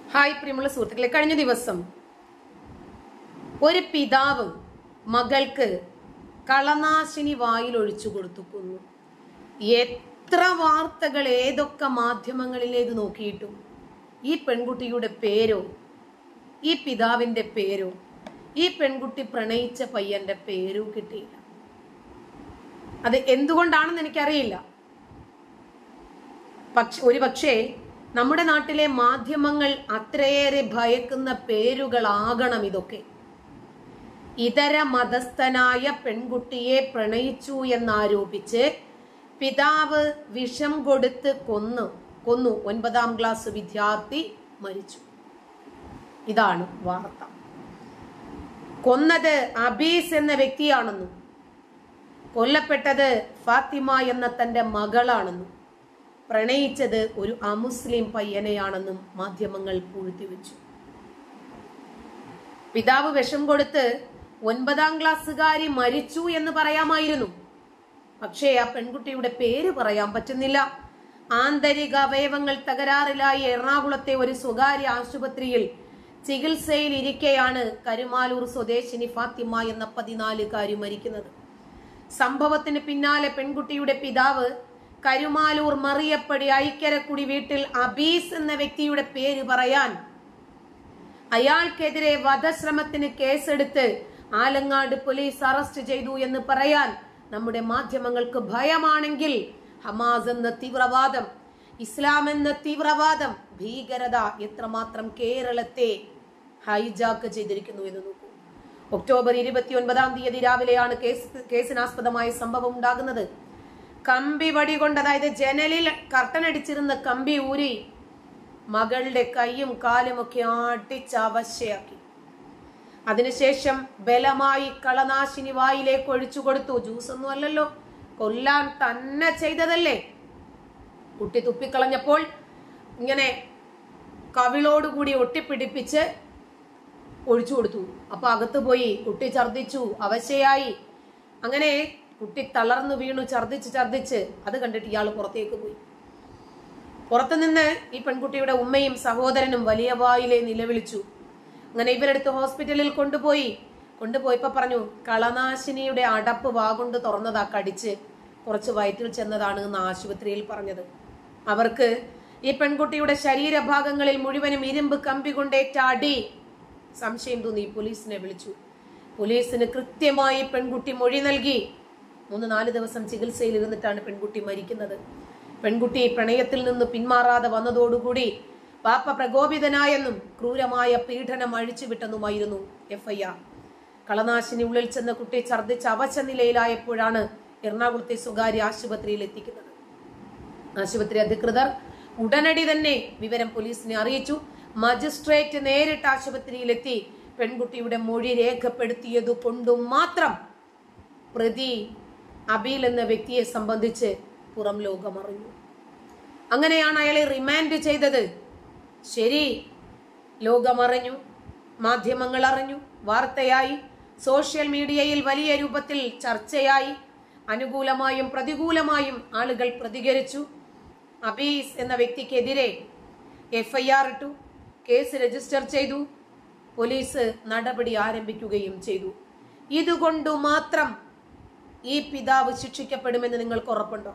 hi പ്രിയമുള്ള സുഹൃത്തുക്കളെ കഴിഞ്ഞ ദിവസം ഒരു പിതാവ് മകൾക്ക് കളനാശിനി വായിൽ ഒഴിച്ചു കൊടുത്തു കൊന്നു എത്ര വാർത്തകൾ ഏതൊക്കെ മാധ്യമങ്ങളിലേക്ക് നോക്കിയിട്ടും ഈ പെൺകുട്ടിയുടെ പേരോ ഈ പിതാവിന്റെ പേരോ ഈ പെൺകുട്ടി പ്രണയിച്ച പയ്യന്റെ പേരോ കിട്ടിയില്ല അത് എന്തുകൊണ്ടാണെന്ന് എനിക്കറിയില്ല പക്ഷെ ഒരു പക്ഷേ നമ്മുടെ നാട്ടിലെ മാധ്യമങ്ങൾ അത്രയേറെ ഭയക്കുന്ന പേരുകളാകണം ഇതൊക്കെ ഇതര മതസ്ഥനായ പെൺകുട്ടിയെ പ്രണയിച്ചു എന്നാരോപിച്ച് പിതാവ് വിഷം കൊടുത്ത് കൊന്നു കൊന്നു ഒൻപതാം ക്ലാസ് വിദ്യാർത്ഥി മരിച്ചു ഇതാണ് വാർത്ത കൊന്നത് അബീസ് എന്ന വ്യക്തിയാണെന്നും കൊല്ലപ്പെട്ടത് ഫാത്തിമ എന്ന തന്റെ മകളാണെന്നും പ്രണയിച്ചത് ഒരു അമുസ്ലിം പയ്യനെയാണെന്നും മാധ്യമങ്ങൾ പൂഴ്ത്തിവെച്ചു പിതാവ് വിഷം കൊടുത്ത് ഒൻപതാം ക്ലാസ്സുകാരി മരിച്ചു എന്ന് പറയാമായിരുന്നു പക്ഷേ ആ പെൺകുട്ടിയുടെ പേര് പറയാൻ പറ്റുന്നില്ല ആന്തരിക അവയവങ്ങൾ തകരാറിലായി എറണാകുളത്തെ ഒരു സ്വകാര്യ ആശുപത്രിയിൽ ചികിത്സയിൽ ഇരിക്കെയാണ് കരുമാലൂർ സ്വദേശിനി ഫാത്തിമ എന്ന പതിനാലുകാരി മരിക്കുന്നത് സംഭവത്തിന് പിന്നാലെ പെൺകുട്ടിയുടെ പിതാവ് കരുമാലൂർ മറിയപ്പടി ഐക്കരക്കുടി വീട്ടിൽ അബീസ് എന്ന വ്യക്തിയുടെ പേര് പറയാൻ അയാൾക്കെതിരെ വധശ്രമത്തിന് കേസെടുത്ത് ആലങ്ങാട് പോലീസ് അറസ്റ്റ് ചെയ്തു എന്ന് പറയാൻ നമ്മുടെ മാധ്യമങ്ങൾക്ക് ഭയമാണെങ്കിൽ ഹമാസ് എന്ന തീവ്രവാദം ഇസ്ലാം എന്ന തീവ്രവാദം ഭീകരത എത്രമാത്രം കേരളത്തെ ഹൈജാക്ക് ചെയ്തിരിക്കുന്നു എന്ന് നോക്കൂ ഒക്ടോബർ ഇരുപത്തി ഒൻപതാം തീയതി രാവിലെയാണ് കേസ് കേസിനാസ്പദമായ സംഭവം ഉണ്ടാകുന്നത് കമ്പി വടി കൊണ്ട് അതായത് ജനലിൽ കർട്ടൻ അടിച്ചിരുന്ന കമ്പി ഊരി മകളുടെ കൈയും കാലും ഒക്കെ ആട്ടിച്ചവശയാക്കി അതിനുശേഷം ബലമായി കളനാശിനി വായിലേക്ക് ഒഴിച്ചു കൊടുത്തു ജ്യൂസ് ഒന്നും അല്ലല്ലോ കൊല്ലാൻ തന്നെ ചെയ്തതല്ലേ കുട്ടി തുപ്പിക്കളഞ്ഞപ്പോൾ ഇങ്ങനെ കവിളോടുകൂടി ഒട്ടിപ്പിടിപ്പിച്ച് ഒഴിച്ചു കൊടുത്തു അപ്പൊ അകത്ത് പോയി കുട്ടി ഛർദിച്ചു അവശയായി അങ്ങനെ കുട്ടി തളർന്നു വീണു ഛർദിച്ച് ഛർദിച്ച് അത് കണ്ടിട്ട് ഇയാൾ പുറത്തേക്ക് പോയി പുറത്തുനിന്ന് ഈ പെൺകുട്ടിയുടെ ഉമ്മയും സഹോദരനും വലിയ വായിലെ നിലവിളിച്ചു അങ്ങനെ ഇവരെടുത്ത് ഹോസ്പിറ്റലിൽ കൊണ്ടുപോയി കൊണ്ടുപോയപ്പോ പറഞ്ഞു കളനാശിനിയുടെ അടപ്പ് വാഗൊണ്ട് തുറന്നതാ കടിച്ച് കുറച്ച് വയറ്റിൽ ചെന്നതാണ് എന്ന് ആശുപത്രിയിൽ പറഞ്ഞത് അവർക്ക് ഈ പെൺകുട്ടിയുടെ ശരീരഭാഗങ്ങളിൽ മുഴുവനും ഇരുമ്പ് കമ്പി കൊണ്ടേറ്റ അടി സംശയം തോന്നി പോലീസിനെ വിളിച്ചു പോലീസിന് കൃത്യമായി പെൺകുട്ടി മൊഴി നൽകി മൂന്ന് നാല് ദിവസം ചികിത്സയിൽ ഇരുന്നിട്ടാണ് പെൺകുട്ടി മരിക്കുന്നത് പെൺകുട്ടി പ്രണയത്തിൽ നിന്ന് പിന്മാറാതെ വന്നതോടുകൂടി പാപ്പ പ്രകോപിതനായെന്നും ക്രൂരമായ പീഡനം അഴിച്ചുവിട്ടെന്നുമായിരുന്നു എഫ്ഐആർ കളനാശിനി ഉള്ളിൽ ചെന്ന കുട്ടി ഛർദ്ദിച്ച് അവശ നിലയിലായപ്പോഴാണ് എറണാകുളത്തെ സ്വകാര്യ ആശുപത്രിയിൽ എത്തിക്കുന്നത് ആശുപത്രി അധികൃതർ ഉടനടി തന്നെ വിവരം പോലീസിനെ അറിയിച്ചു മജിസ്ട്രേറ്റ് നേരിട്ട് ആശുപത്രിയിലെത്തി പെൺകുട്ടിയുടെ മൊഴി രേഖപ്പെടുത്തിയതു കൊണ്ടും മാത്രം പ്രതി അബീൽ എന്ന വ്യക്തിയെ സംബന്ധിച്ച് പുറം ലോകം അറിഞ്ഞു അങ്ങനെയാണ് അയാളെ റിമാൻഡ് ചെയ്തത് ശരി ലോകമറിഞ്ഞു മാധ്യമങ്ങൾ അറിഞ്ഞു വാർത്തയായി സോഷ്യൽ മീഡിയയിൽ വലിയ രൂപത്തിൽ ചർച്ചയായി അനുകൂലമായും പ്രതികൂലമായും ആളുകൾ പ്രതികരിച്ചു അബീസ് എന്ന വ്യക്തിക്കെതിരെ എഫ്ഐആർ ഇട്ടു കേസ് രജിസ്റ്റർ ചെയ്തു പോലീസ് നടപടി ആരംഭിക്കുകയും ചെയ്തു ഇതുകൊണ്ടു മാത്രം ഈ പിതാവ് ശിക്ഷിക്കപ്പെടുമെന്ന് നിങ്ങൾക്ക് ഉറപ്പുണ്ടോ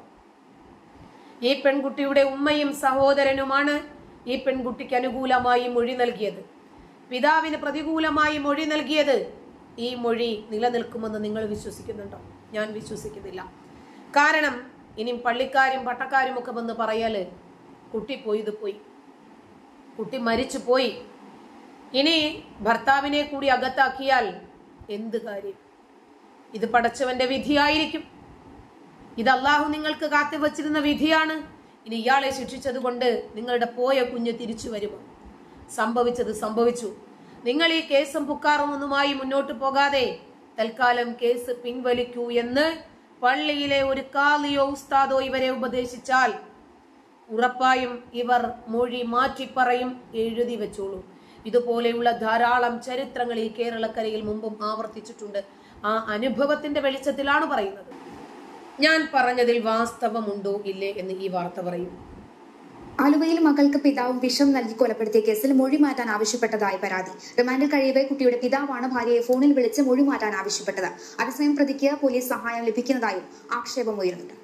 ഈ പെൺകുട്ടിയുടെ ഉമ്മയും സഹോദരനുമാണ് ഈ പെൺകുട്ടിക്ക് അനുകൂലമായി മൊഴി നൽകിയത് പിതാവിന് പ്രതികൂലമായി മൊഴി നൽകിയത് ഈ മൊഴി നിലനിൽക്കുമെന്ന് നിങ്ങൾ വിശ്വസിക്കുന്നുണ്ടോ ഞാൻ വിശ്വസിക്കുന്നില്ല കാരണം ഇനി പള്ളിക്കാരും പട്ടക്കാരും ഒക്കെ വന്ന് പറയാല് കുട്ടി പോയത് പോയി കുട്ടി മരിച്ചു പോയി ഇനി ഭർത്താവിനെ കൂടി അകത്താക്കിയാൽ എന്ത് കാര്യം ഇത് പടച്ചവന്റെ വിധിയായിരിക്കും ഇത് അള്ളാഹു നിങ്ങൾക്ക് കാത്തുവച്ചിരുന്ന വിധിയാണ് ഇനി ഇയാളെ ശിക്ഷിച്ചത് കൊണ്ട് നിങ്ങളുടെ പോയ കുഞ്ഞ് തിരിച്ചു വരുമോ സംഭവിച്ചത് സംഭവിച്ചു നിങ്ങൾ ഈ കേസും പുക്കാറും ഒന്നുമായി മുന്നോട്ട് പോകാതെ തൽക്കാലം കേസ് പിൻവലിക്കൂ എന്ന് പള്ളിയിലെ ഒരു കാലിയോ ഉസ്താദോ ഇവരെ ഉപദേശിച്ചാൽ ഉറപ്പായും ഇവർ മൊഴി മാറ്റിപ്പറയും എഴുതി വെച്ചോളൂ ഇതുപോലെയുള്ള ധാരാളം ചരിത്രങ്ങൾ ഈ കേരളക്കരയിൽ മുമ്പും ആവർത്തിച്ചിട്ടുണ്ട് ആ അനുഭവത്തിന്റെ വെളിച്ചത്തിലാണ് പറയുന്നത് ഞാൻ പറഞ്ഞതിൽ വാസ്തവമുണ്ടോ ഇല്ലേ എന്ന് ഈ വാർത്ത പറയും ആലുവയിൽ മകൾക്ക് പിതാവ് വിഷം നൽകി കൊലപ്പെടുത്തിയ കേസിൽ മൊഴി മാറ്റാൻ ആവശ്യപ്പെട്ടതായി പരാതി റിമാൻഡിൽ കഴിയവെ കുട്ടിയുടെ പിതാവാണ് ഭാര്യയെ ഫോണിൽ വിളിച്ച് മൊഴി മാറ്റാൻ ആവശ്യപ്പെട്ടത് അതേസമയം പ്രതിക്ക് പോലീസ് സഹായം ലഭിക്കുന്നതായും ആക്ഷേപമുയരുന്നുണ്ട്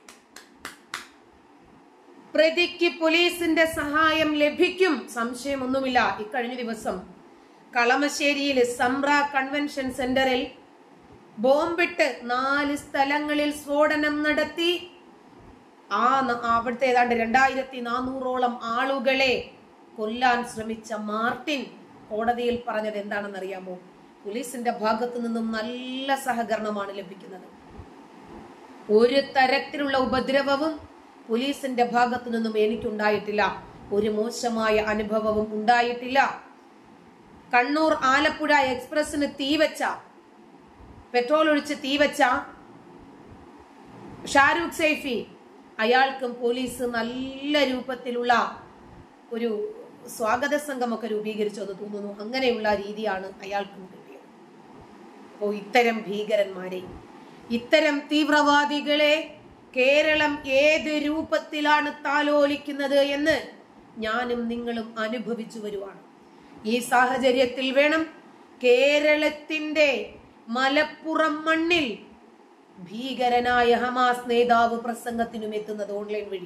പ്രതിക്ക് പോലീസിന്റെ സഹായം ലഭിക്കും സംശയമൊന്നുമില്ല ഇക്കഴിഞ്ഞ ദിവസം കളമശ്ശേരിയിൽ സംറ കൺവെൻഷൻ സെന്ററിൽ ബോംബിട്ട് നാല് സ്ഥലങ്ങളിൽ സ്ഫോടനം നടത്തി ആ ന- അവിടുത്തെ ഏതാണ്ട് രണ്ടായിരത്തി നാനൂറോളം ആളുകളെ കൊല്ലാൻ ശ്രമിച്ച മാർട്ടിൻ കോടതിയിൽ പറഞ്ഞത് എന്താണെന്ന് അറിയാമോ പോലീസിന്റെ ഭാഗത്തു നിന്നും നല്ല സഹകരണമാണ് ലഭിക്കുന്നത് ഒരു തരത്തിലുള്ള ഉപദ്രവവും പോലീസിന്റെ ഭാഗത്തു നിന്നും എനിക്കുണ്ടായിട്ടില്ല ഒരു മോശമായ അനുഭവവും ഉണ്ടായിട്ടില്ല കണ്ണൂർ ആലപ്പുഴ എക്സ്പ്രസിന് തീവച്ച പെട്രോൾ ഒഴിച്ച് തീവച്ച ഷാരൂഖ് സൈഫി അയാൾക്കും പോലീസ് നല്ല രൂപത്തിലുള്ള ഒരു സ്വാഗത സംഘമൊക്കെ രൂപീകരിച്ചു എന്ന് തോന്നുന്നു അങ്ങനെയുള്ള രീതിയാണ് അയാൾക്കും കിട്ടിയത് അപ്പോൾ ഇത്തരം ഭീകരന്മാരെ ഇത്തരം തീവ്രവാദികളെ കേരളം ഏത് രൂപത്തിലാണ് താലോലിക്കുന്നത് എന്ന് ഞാനും നിങ്ങളും അനുഭവിച്ചു വരുവാണ് ഈ സാഹചര്യത്തിൽ വേണം കേരളത്തിന്റെ മലപ്പുറം മണ്ണിൽ ഭീകരനായ ഹമാസ് നേതാവ് പ്രസംഗത്തിനും എത്തുന്നത് ഓൺലൈൻ വഴി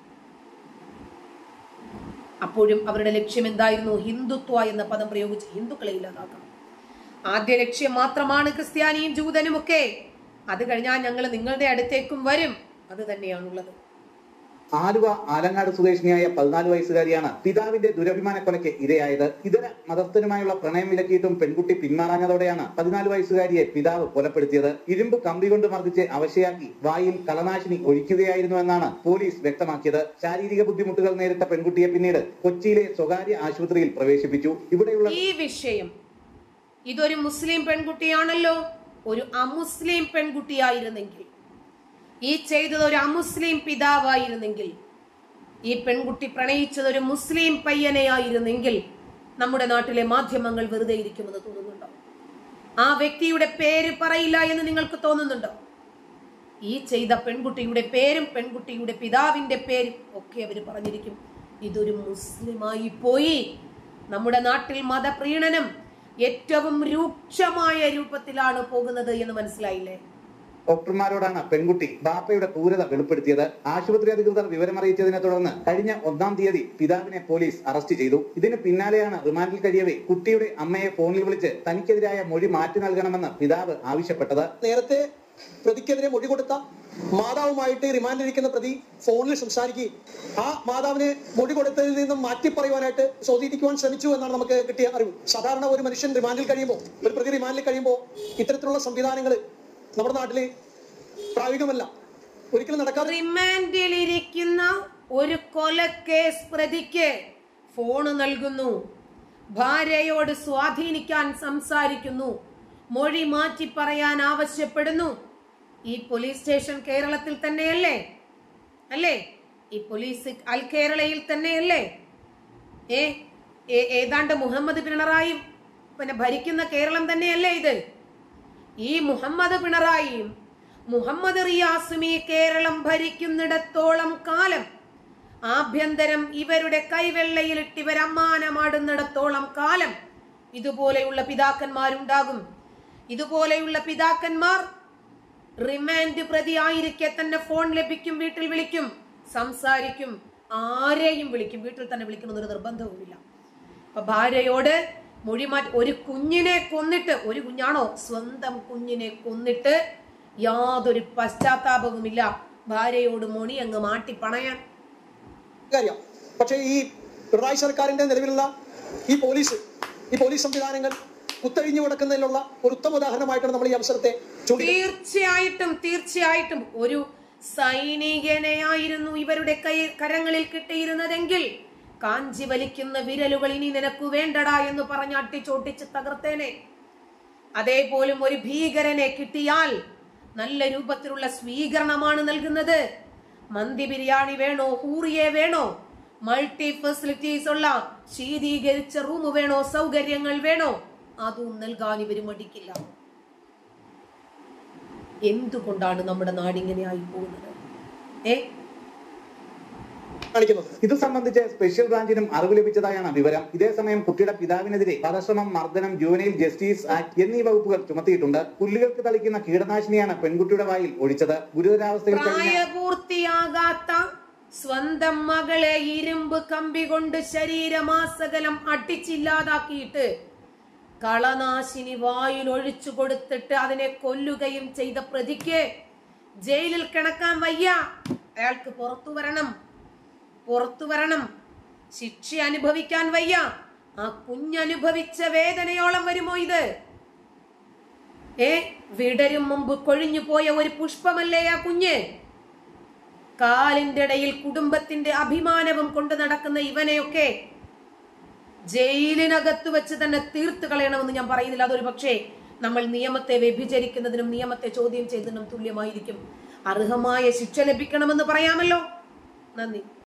അപ്പോഴും അവരുടെ ലക്ഷ്യം എന്തായിരുന്നു ഹിന്ദുത്വ എന്ന പദം പ്രയോഗിച്ച് ഹിന്ദുക്കളെ ഇല്ലാതാക്കണം ആദ്യ ലക്ഷ്യം മാത്രമാണ് ക്രിസ്ത്യാനിയും ജൂതനും ഒക്കെ അത് കഴിഞ്ഞാൽ ഞങ്ങൾ നിങ്ങളുടെ അടുത്തേക്കും വരും അത് തന്നെയാണുള്ളത് ആലുവ ആലങ്ങാട് സ്വദേശിനിയായ പതിനാല് വയസ്സുകാരിയാണ് പിതാവിന്റെ ദുരഭിമാന കൊലയ്ക്ക് ഇരയായത് ഇതര മതസ്ഥനുമായുള്ള പ്രണയം വിലക്കിയിട്ടും പെൺകുട്ടി പിന്മാറാഞ്ഞതോടെയാണ് പതിനാല് വയസ്സുകാരിയെ പിതാവ് കൊലപ്പെടുത്തിയത് ഇരുമ്പ് കമ്പി കൊണ്ട് മർദ്ദിച്ച് അവശയാക്കി വായിൽ കളനാശിനി ഒഴിക്കുകയായിരുന്നു എന്നാണ് പോലീസ് വ്യക്തമാക്കിയത് ശാരീരിക ബുദ്ധിമുട്ടുകൾ നേരിട്ട പെൺകുട്ടിയെ പിന്നീട് കൊച്ചിയിലെ സ്വകാര്യ ആശുപത്രിയിൽ പ്രവേശിപ്പിച്ചു ഇവിടെയുള്ള ഈ വിഷയം ഇതൊരു മുസ്ലിം പെൺകുട്ടിയാണല്ലോ ഒരു അമുസ്ലിം പെൺകുട്ടിയായിരുന്നെങ്കിൽ ഈ ചെയ്തത് ഒരു അമുസ്ലിം പിതാവായിരുന്നെങ്കിൽ ഈ പെൺകുട്ടി പ്രണയിച്ചത് ഒരു മുസ്ലിം പയ്യനെയായിരുന്നെങ്കിൽ നമ്മുടെ നാട്ടിലെ മാധ്യമങ്ങൾ വെറുതെ ഇരിക്കുമെന്ന് തോന്നുന്നുണ്ടോ ആ വ്യക്തിയുടെ പേര് പറയില്ല എന്ന് നിങ്ങൾക്ക് തോന്നുന്നുണ്ടോ ഈ ചെയ്ത പെൺകുട്ടിയുടെ പേരും പെൺകുട്ടിയുടെ പിതാവിന്റെ പേരും ഒക്കെ അവർ പറഞ്ഞിരിക്കും ഇതൊരു മുസ്ലിമായി പോയി നമ്മുടെ നാട്ടിൽ മതപ്രീണനം ഏറ്റവും രൂക്ഷമായ രൂപത്തിലാണ് പോകുന്നത് എന്ന് മനസ്സിലായില്ലേ ഡോക്ടർമാരോടാണ് പെൺകുട്ടി ബാപ്പയുടെ ക്രൂരത വെളിപ്പെടുത്തിയത് ആശുപത്രി അധികൃതർ വിവരമറിയിച്ചതിനെ തുടർന്ന് കഴിഞ്ഞ ഒന്നാം തീയതി പിതാവിനെ പോലീസ് അറസ്റ്റ് ചെയ്തു ഇതിന് പിന്നാലെയാണ് റിമാൻഡിൽ കഴിയവേ കുട്ടിയുടെ അമ്മയെ ഫോണിൽ വിളിച്ച് തനിക്കെതിരായ മൊഴി മാറ്റി നൽകണമെന്ന് പിതാവ് ആവശ്യപ്പെട്ടത് നേരത്തെ പ്രതിക്കെതിരെ മൊഴി കൊടുത്ത മാതാവുമായിട്ട് റിമാൻഡിലിരിക്കുന്ന പ്രതി ഫോണിൽ സംസാരിക്കുകയും ആ മാതാവിനെ മൊഴി കൊടുത്തതിൽ നിന്നും മാറ്റി പറയുവാനായിട്ട് സ്വാധീനിക്കുവാൻ ശ്രമിച്ചു എന്നാണ് നമുക്ക് കിട്ടിയ അറിവ് സാധാരണ ഒരു മനുഷ്യൻ റിമാൻഡിൽ കഴിയുമ്പോൾ ഒരു പ്രതി റിമാൻഡിൽ കഴിയുമ്പോൾ ഇത്തരത്തിലുള്ള സംവിധാനങ്ങൾ നമ്മുടെ നാട്ടിൽ പ്രായോഗികമല്ല ഒരിക്കലും നടക്കാതെ റിമാൻഡിൽ ഇരിക്കുന്ന ഒരു കൊലക്കേസ് പ്രതിക്ക് ഫോണ് നൽകുന്നു ഭാര്യയോട് സ്വാധീനിക്കാൻ സംസാരിക്കുന്നു മൊഴി മാറ്റി പറയാൻ ആവശ്യപ്പെടുന്നു ഈ പോലീസ് സ്റ്റേഷൻ കേരളത്തിൽ തന്നെയല്ലേ അല്ലേ ഈ പോലീസ് അൽ കേരളയിൽ തന്നെയല്ലേ ഏ ഏ- ഏതാണ്ട് മുഹമ്മദ് പിണറായി പിന്നെ ഭരിക്കുന്ന കേരളം തന്നെയല്ലേ ഇത് ഈ മുഹമ്മദ് പിണറായിയും മുഹമ്മദ് റിയാസും ഈ കേരളം ഭരിക്കുന്നിടത്തോളം കാലം ആഭ്യന്തരം ഇവരുടെ കൈവെള്ളയിലിട്ട് ഇവർ അമ്മാനമാടുന്നിടത്തോളം കാലം ഇതുപോലെയുള്ള പിതാക്കന്മാരുണ്ടാകും ഇതുപോലെയുള്ള പിതാക്കന്മാർ റിമാൻഡ് പ്രതി ആയിരിക്കെ തന്നെ ഫോൺ ലഭിക്കും വീട്ടിൽ വിളിക്കും സംസാരിക്കും ആരെയും വിളിക്കും വീട്ടിൽ തന്നെ വിളിക്കണമെന്നൊരു നിർബന്ധവുമില്ല അപ്പൊ ഭാര്യയോട് മൊഴി മാറ്റി ഒരു കുഞ്ഞിനെ കൊന്നിട്ട് ഒരു കുഞ്ഞാണോ സ്വന്തം കുഞ്ഞിനെ കൊന്നിട്ട് യാതൊരു പശ്ചാത്താപവുമില്ല ഭാര്യയോട് മൊഴി അങ്ങ് മാറ്റി പണയാൻ കാര്യം പക്ഷേ ഈ പിണറായി സർക്കാരിന്റെ നിലവിലുള്ള ഈ പോലീസ് ഈ പോലീസ് സംവിധാനങ്ങൾ കുത്തഴിഞ്ഞു കിടക്കുന്നതിനുള്ള ഒരു ഉത്തമ ഉദാഹരണമായിട്ടാണ് നമ്മൾ ഈ അവസരത്തെ ചൂണ്ടി തീർച്ചയായിട്ടും തീർച്ചയായിട്ടും ഒരു സൈനികനെയായിരുന്നു ഇവരുടെ കൈ കരങ്ങളിൽ കിട്ടിയിരുന്നതെങ്കിൽ കാഞ്ചി വലിക്കുന്ന വിരലുകൾ ഇനി നിനക്ക് വേണ്ടടാ എന്ന് പറഞ്ഞ് അട്ടിച്ചോട്ടിച്ച് തകർത്തേനെ അതേപോലും ഒരു ഭീകരനെ കിട്ടിയാൽ നല്ല രൂപത്തിലുള്ള സ്വീകരണമാണ് നൽകുന്നത് മന്തി ബിരിയാണി വേണോ ഹൂറിയെ വേണോ മൾട്ടി ഫെസിലിറ്റീസ് ഉള്ള ശീതീകരിച്ച റൂം വേണോ സൗകര്യങ്ങൾ വേണോ അതും നൽകാൻ ഇവര് മടിക്കില്ല എന്തുകൊണ്ടാണ് നമ്മുടെ നാടിങ്ങനെ ആയി പോകുന്നത് ഏ കാണിക്കുന്നത് ഇത് സംബന്ധിച്ച് സ്പെഷ്യൽ ബ്രാഞ്ചിനും അറിവ് ലഭിച്ചതായാണ് വിവരം ഇതേസമയം കുട്ടിയുടെ പിതാവിനെതിരെ വധശ്രമം മർദ്ദനം ജുവനൈൽ ജസ്റ്റിസ് ആക്ട് എന്നീ വകുപ്പുകൾ ചുമത്തിയിട്ടുണ്ട് പുല്ലുകൾക്ക് തളിക്കുന്ന കീടനാശിനിയാണ് പെൺകുട്ടിയുടെ വായിൽ ഒഴിച്ചത് ഗുരുതരാവസ്ഥയിൽ കഴിഞ്ഞ പ്രായപൂർത്തിയാകാത്ത സ്വന്തം മകളെ ഇരുമ്പ് കമ്പി കൊണ്ട് ശരീരമാസകലം അടിച്ചില്ലാതാക്കിയിട്ട് കളനാശിനി വായിൽ ഒഴിച്ചു കൊടുത്തിട്ട് അതിനെ കൊല്ലുകയും ചെയ്ത പ്രതിക്ക് ജയിലിൽ കിടക്കാൻ വയ്യ അയാൾക്ക് പുറത്തു വരണം പുറത്തു വരണം ശിക്ഷ അനുഭവിക്കാൻ വയ്യ ആ കുഞ്ഞനുഭവിച്ച വേദനയോളം വരുമോ ഇത് ഏ വിടരും മുമ്പ് കൊഴിഞ്ഞു പോയ ഒരു പുഷ്പമല്ലേ ആ കുഞ്ഞ് കാലിന്റെ ഇടയിൽ കുടുംബത്തിന്റെ അഭിമാനവും കൊണ്ട് നടക്കുന്ന ഇവനെയൊക്കെ ജയിലിനകത്ത് വെച്ച് തന്നെ തീർത്ത് കളയണമെന്ന് ഞാൻ പറയുന്നില്ല അതൊരു പക്ഷേ നമ്മൾ നിയമത്തെ വ്യഭിചരിക്കുന്നതിനും നിയമത്തെ ചോദ്യം ചെയ്തതിനും തുല്യമായിരിക്കും അർഹമായ ശിക്ഷ ലഭിക്കണമെന്ന് പറയാമല്ലോ നന്ദി